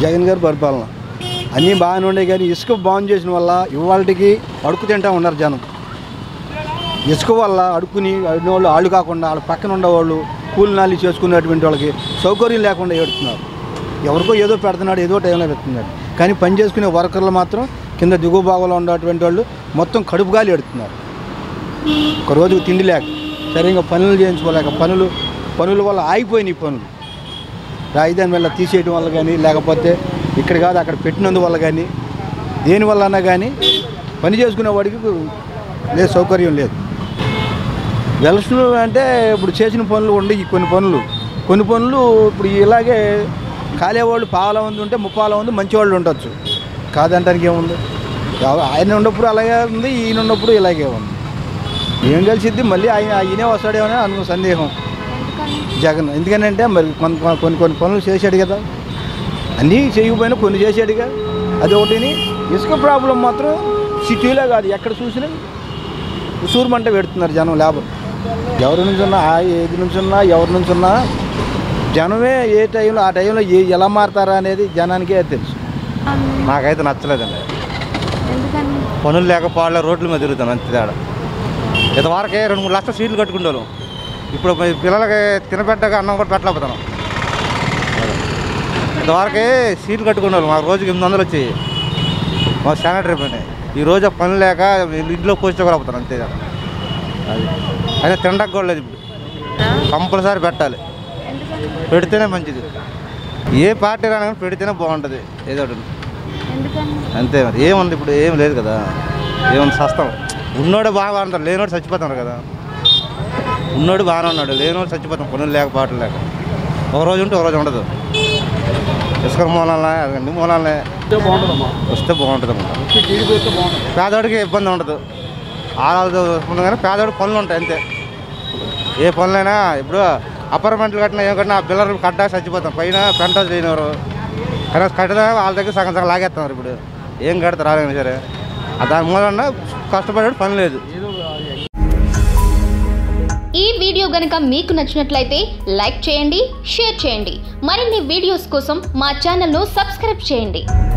జగన్ గారి పరిపాలన అన్నీ బాగానే ఉండే కానీ ఇసుక బాగు చేసిన వల్ల ఇవాళకి అడుక్కు తింటా ఉన్నారు జనం ఇసుక వల్ల అడుక్కుని అడిగిన వాళ్ళు ఆళ్ళు కాకుండా వాళ్ళ పక్కన ఉండేవాళ్ళు కూలి నాలి చేసుకునేటువంటి వాళ్ళకి సౌకర్యం లేకుండా ఏడుతున్నారు ఎవరికో ఏదో పెడుతున్నాడు ఏదో టైంలో పెడుతున్నాడు కానీ పని చేసుకునే వర్కర్లు మాత్రం కింద దిగువ భాగంలో ఉన్నటువంటి వాళ్ళు మొత్తం కడుపు గాలి ఎడుతున్నారు ఒక రోజుకు తిండి లేక సరిగ్గా పనులు చేయించుకోలేక పనులు పనుల వల్ల ఆగిపోయినాయి పనులు రాజధాని వల్ల తీసేయడం వల్ల కానీ లేకపోతే ఇక్కడ కాదు అక్కడ పెట్టినందువల్ల కానీ దేనివల్ల అన్నా కానీ పని చేసుకునే వాడికి లేదు సౌకర్యం లేదు ఎలక్షన్ అంటే ఇప్పుడు చేసిన పనులు ఉండయి కొన్ని పనులు కొన్ని పనులు ఇప్పుడు ఇలాగే కాలేవాళ్ళు పాల మంది ఉంటే ముప్పాల మంది మంచి వాళ్ళు ఉండొచ్చు కాదంటానికి ఏముంది ఎవ- ఆయన ఉన్నప్పుడు అలాగే ఉంది ఈయన ఉన్నప్పుడు ఇలాగే ఉంది ఏం కలిసిద్ది మళ్ళీ ఆయన ఈయనే వస్తాడేమో అని అనుకో సందేహం జగన్ ఎందుకనంటే మరి కొన్ని కొన్ని కొన్ని పనులు చేశాడు కదా అన్నీ చేయకపోయినా కొన్ని చేశాడుగా అది ఒకటిని ఇసుక ప్రాబ్లం మాత్రం సిటీలో కాదు ఎక్కడ చూసినా ఉసూరుమంట పెడుతున్నారు జనం లేబర్ ఎవరి నుంచి ఉన్నా ఆ ఏది నుంచి ఉన్నా ఎవరి నుంచి ఉన్నా జనమే ఏ టైంలో ఆ టైంలో ఏ ఎలా మారుతారా అనేది జనానికే తెలుసు నాకైతే నచ్చలేదండి ఎందుకని పనులు లేక పాడలే రోడ్ల మీద తిరుగుతాను అంతే తేడా ఇంతవరకే రెండు మూడు లక్షలు సీట్లు కట్టుకుంటాను ఇప్పుడు మీ పిల్లలకి తినబెట్టగా అన్నం కూడా పెట్టలేకపోతాను ఇంతవరకే సీట్లు కట్టుకున్నారు మాకు రోజుకి ఎనిమిది వందలు వచ్చాయి మా శానిటరీ పని ఈ రోజు ఆ పని లేక ఇంట్లో పోసుకోగలుగుతాను అంతే తేడా అది అయినా తినడానికి కూడా లేదు ఇప్పుడు కంపల్సరీ పెట్టాలి ఎందుకని పెడితేనే మంచిది ఏ పార్టీ రాని కానీ పెడితేనే బాగుంటుంది ఏదో ఒకటి ఎందుకని అంతే మరి ఏముంది ఇప్పుడు ఏం లేదు కదా ఏముంది సస్తం ఉన్నోడు బాగా అంటారు లేనోడు చచ్చిపోతున్నారు కదా ఉన్నోడు బాగానే ఉన్నాడు లేనోడు చచ్చిపోతాం పనులు లేక పాటలు లేక ఒక రోజు ఉంటే ఒక రోజు ఉండదు ఇసుక మూలాలనే అన్ని మూలాలనే వస్తే బాగుంటుంది అన్నమాట పేదవాడికి ఇబ్బంది ఉండదు ఆడాలతో ఉంటుంది కానీ పేదవాడికి పనులు ఉంటాయి అంతే ఏ పనులైనా ఇప్పుడు అపార్ట్మెంట్లు కట్టినా ఏం కట్టినా ఆ పిల్లలు కట్టా చచ్చిపోతాం పైన పెంట లేనివారు కానీ కట్టినా వాళ్ళ దగ్గర సగం సగం లాగేస్తున్నారు ఇప్పుడు ఏం కడతారు రాలైనా సరే ఆ దాని మూలన కష్టపడే పని లేదు ఈ వీడియో గనుక మీకు నచ్చినట్లయితే లైక్ చేయండి షేర్ చేయండి మరిన్ని వీడియోస్ కోసం మా ఛానల్ను సబ్స్క్రైబ్ చేయండి